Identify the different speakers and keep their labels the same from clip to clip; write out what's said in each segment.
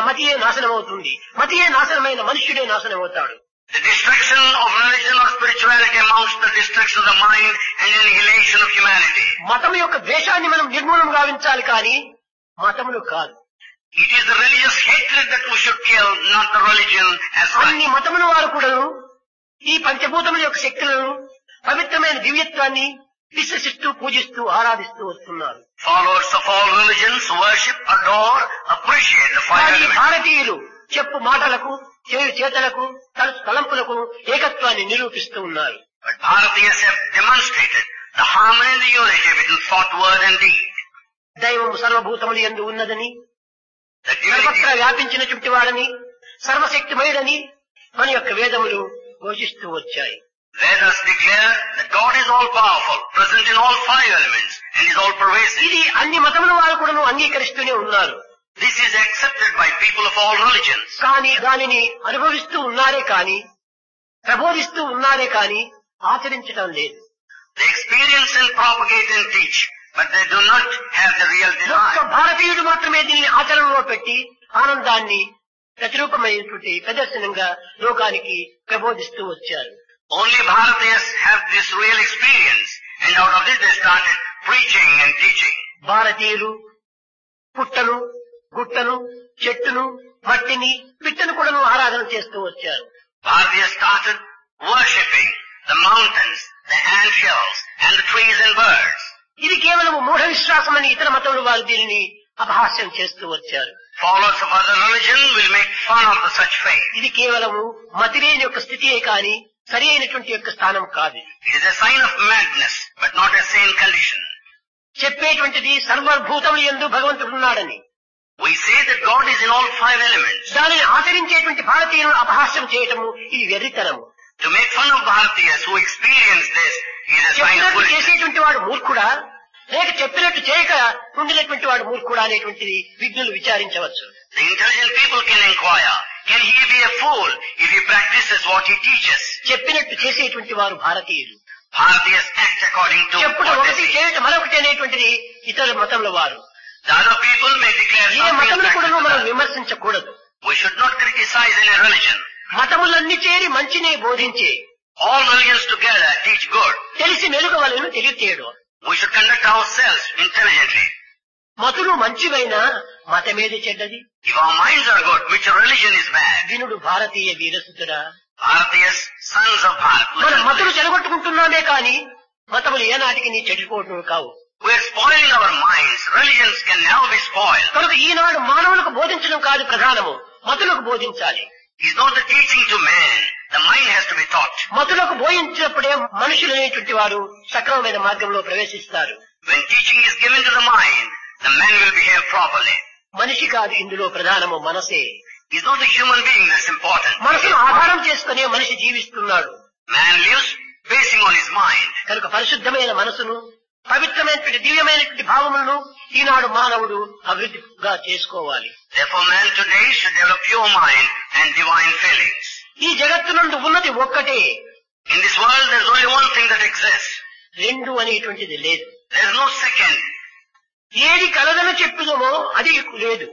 Speaker 1: మతియే నాశనం అవుతుంది మతియే నాశనమైన మనుష్యుడే నాశనం అవుతాడు
Speaker 2: The destruction of religion or spirituality amounts to the destruction of the mind and annihilation of humanity.
Speaker 1: మతం యొక్క ద్వేషాన్ని మనం నిర్మూలన గావించాలి కానీ మతములు కాదు
Speaker 2: It is the religious hatred that we should kill, not the religion as
Speaker 1: అన్ని
Speaker 2: such.
Speaker 1: మతముల వారు కూడాను ఈ పంచభూతముల యొక్క శక్తులను పవిత్రమైన దివ్యత్వాన్ని విశ్వసిస్తూ పూజిస్తూ ఆరాధిస్తూ వస్తున్నారు
Speaker 2: Followers of all religions worship, adore, appreciate the five
Speaker 1: కానీ
Speaker 2: elements.
Speaker 1: భారతీయులు చెప్పు మాటలకు చేయు చేతలకు తల- తలంపులకు ఏకత్వాన్ని నిరూపిస్తూ ఉన్నారు
Speaker 2: But Bharatiyas have demonstrated the harmony and the unity between thought, word and deed.
Speaker 1: దైవం సర్వభూతములు ఎందు ఉన్నదని
Speaker 2: The divinity
Speaker 1: సర్వత్రా వ్యాపించినటువంటి వాడని సర్వశక్తిమయుడని మన యొక్క వేదములు ఘోషిస్తూ వచ్చాయి
Speaker 2: Vedas declare that God is all powerful, present in all five elements, and is all pervasive.
Speaker 1: ఇది అన్ని మతముల వారు కూడా అంగీకరిస్తూనే ఉన్నారు
Speaker 2: This is accepted by people of all religions.
Speaker 1: కానీ దానిని అనుభవిస్తూ ఉన్నారే కాని ప్రబోధిస్తూ ఉన్నారే కాని ఆచరించడం లేదు
Speaker 2: They experience and propagate and teach, but they do not have the real
Speaker 1: ఒక్క
Speaker 2: desire.
Speaker 1: భారతీయుడు మాత్రమే దీన్ని ఆచరణలో పెట్టి ఆనందాన్ని ప్రతిరూపమైనటువంటి ప్రదర్శనంగా లోకానికి ప్రబోధిస్తూ వచ్చారు
Speaker 2: Only Bharatiyas have this real experience, and out of this they started preaching and teaching.
Speaker 1: భారతీయులు పుట్టను గుట్టను చెట్టును మట్టిని పిట్టను కూడాను ఆరాధన చేస్తూ వచ్చారు
Speaker 2: Bharatiyas started worshipping the mountains, the ant shells, and the trees and birds.
Speaker 1: ఇది కేవలం మూఢ విశ్వాసం అని ఇతర మతముల వారు దీనిని అపహాస్యం చేస్తూ వచ్చారు
Speaker 2: Followers of other religion will make fun of the such faith.
Speaker 1: ఇది కేవలము మతిలేని యొక్క స్థితియే కాని సరి అయినటువంటి యొక్క స్థానం కాదు
Speaker 2: It is a sign of madness, but not a sane condition.
Speaker 1: చెప్పేటువంటిది సర్వభూతములు ఎందు భగవంతుడు ఉన్నాడని
Speaker 2: We say that God is in all five elements.
Speaker 1: దానిని ఆచరించేటువంటి భారతీయులను అపహాస్యం చేయటము ఇది వెర్రితనము
Speaker 2: To make fun of Bharatiyas who experience this is a sign of
Speaker 1: చెప్పినట్టు
Speaker 2: foolishness.
Speaker 1: చేసేటువంటి వాడు మూర్ఖుడా లేక చెప్పినట్టు చేయక ఉండినటువంటి వాడు మూర్ఖుడా అనేటువంటిది విజ్ఞులు విచారించవచ్చు
Speaker 2: The intelligent people can inquire, can he be a fool if he practices what he teaches?
Speaker 1: చెప్పినట్టు చేసేటువంటి వారు భారతీయులు
Speaker 2: Bharatiyas act according to
Speaker 1: చెప్పుడు
Speaker 2: what they
Speaker 1: ఒకటి
Speaker 2: say.
Speaker 1: చేయటం మరొకటి అనేటువంటిది ఇతర మతంలో వారు
Speaker 2: The other people may declare
Speaker 1: A
Speaker 2: something
Speaker 1: మతంలో కూడా మనం
Speaker 2: practical.
Speaker 1: విమర్శించకూడదు
Speaker 2: We should not criticize any religion.
Speaker 1: మతములన్నీ చేరి మంచినే బోధించే
Speaker 2: All religions together teach good.
Speaker 1: తెలిసి మెలుగవలను తెలియచేయడం
Speaker 2: We should conduct ourselves intelligently.
Speaker 1: మతులు మంచివైనా మతమేది చెడ్డది
Speaker 2: If our minds are good, which religion is bad?
Speaker 1: వినుడు భారతీయ వీరసుతుడా
Speaker 2: Bharatiyas, sons of Bharat.
Speaker 1: మన
Speaker 2: listen to
Speaker 1: మతులు
Speaker 2: this.
Speaker 1: చెడగొట్టుకుంటున్నామే కాని మతములు ఏనాటికి నీ చెడిపోవటం కావు
Speaker 2: We are spoiling our minds. Religions can never be spoiled.
Speaker 1: కనుక ఈనాడు మానవులకు బోధించడం కాదు ప్రధానము మతులకు బోధించాలి
Speaker 2: It's not the teaching to man. The mind has to be taught.
Speaker 1: మతులకు బోధించినప్పుడే మనుషులు అనేటువంటి వారు సక్రమమైన మార్గంలో ప్రవేశిస్తారు
Speaker 2: When teaching is given to the mind, the man will behave properly.
Speaker 1: మనిషి కాదు ఇందులో ప్రధానము మనసే
Speaker 2: It's not the human being that's important.
Speaker 1: మనసును ఆధారం చేసుకునే మనిషి జీవిస్తున్నాడు
Speaker 2: Man lives basing on his mind.
Speaker 1: కనుక పరిశుద్ధమైన మనసును పవిత్రమైనటువంటి దివ్యమైనటువంటి భావములను ఈనాడు మానవుడు అభివృద్ధిగా చేసుకోవాలి
Speaker 2: Therefore man today should develop pure mind and divine feelings.
Speaker 1: ఈ జగత్తునందు ఉన్నది ఒక్కటే
Speaker 2: In this world there's only one thing that exists.
Speaker 1: రెండు అనేటువంటిది లేదు
Speaker 2: There's no second.
Speaker 1: ఏది కలదని చెప్పినమో అది లేదు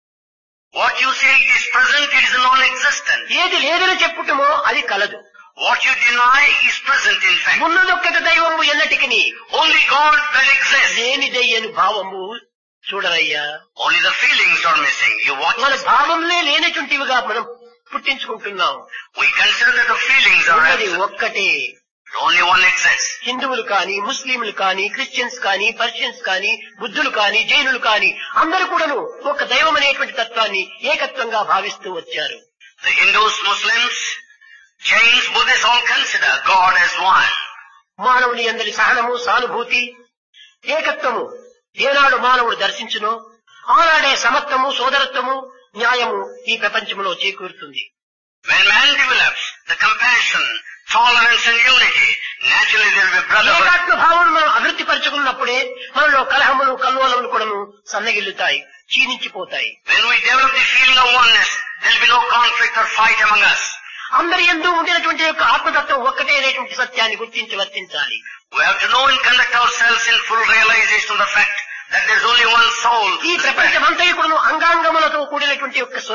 Speaker 2: What you say is present, it is non-existent.
Speaker 1: ఏది లేదని చెప్పుటమో అది కలదు
Speaker 2: What you deny is present in fact.
Speaker 1: ఉన్నదొక్కటి దైవము ఎన్నటికి
Speaker 2: Only God that exists.
Speaker 1: లేనిదయ్యని భావము చూడరయ్యా
Speaker 2: Only the feelings are missing. You watch
Speaker 1: మన
Speaker 2: this.
Speaker 1: భావంలే లేనటువంటివిగా మనం పుట్టించుకుంటున్నాం
Speaker 2: We consider that the feelings are
Speaker 1: ఉన్నది
Speaker 2: absent.
Speaker 1: ఒక్కటే
Speaker 2: Only one exists.
Speaker 1: హిందువులు కానీ ముస్లింలు కానీ క్రిస్టియన్స్ కానీ పర్షియన్స్ కానీ బుద్ధులు కానీ జైనులు కానీ అందరూ కూడాను ఒక దైవం అనేటువంటి తత్వాన్ని ఏకత్వంగా భావిస్తూ వచ్చారు
Speaker 2: The Hindus, Muslims, Jains, Buddhists all consider God as one.
Speaker 1: మానవుని అందరి సహనము సానుభూతి ఏకత్వము ఏనాడు మానవుడు దర్శించునో ఆనాడే సమత్వము సోదరత్వము న్యాయము ఈ ప్రపంచంలో చేకూరుతుంది
Speaker 2: When man develops the compassion, tolerance and unity, naturally there will be brotherhood.
Speaker 1: ఏకాత్మ భావన మనం అభివృద్ధి పరచుకున్నప్పుడే మనలో కలహములు కల్లోలములు కూడాను సన్నగిల్లుతాయి క్షీణించిపోతాయి
Speaker 2: When we develop the feeling of oneness, there will be no conflict or fight among us.
Speaker 1: అందరి ఎందు ఉండినటువంటి యొక్క ఆత్మతత్వం ఒక్కటే అనేటువంటి సత్యాన్ని గుర్తించి వర్తించాలి
Speaker 2: We have to know and conduct ourselves in full realization of the fact that there is only one soul.
Speaker 1: ఈ ప్రపంచమంతా కూడా అంగాంగములతో కూడినటువంటి యొక్క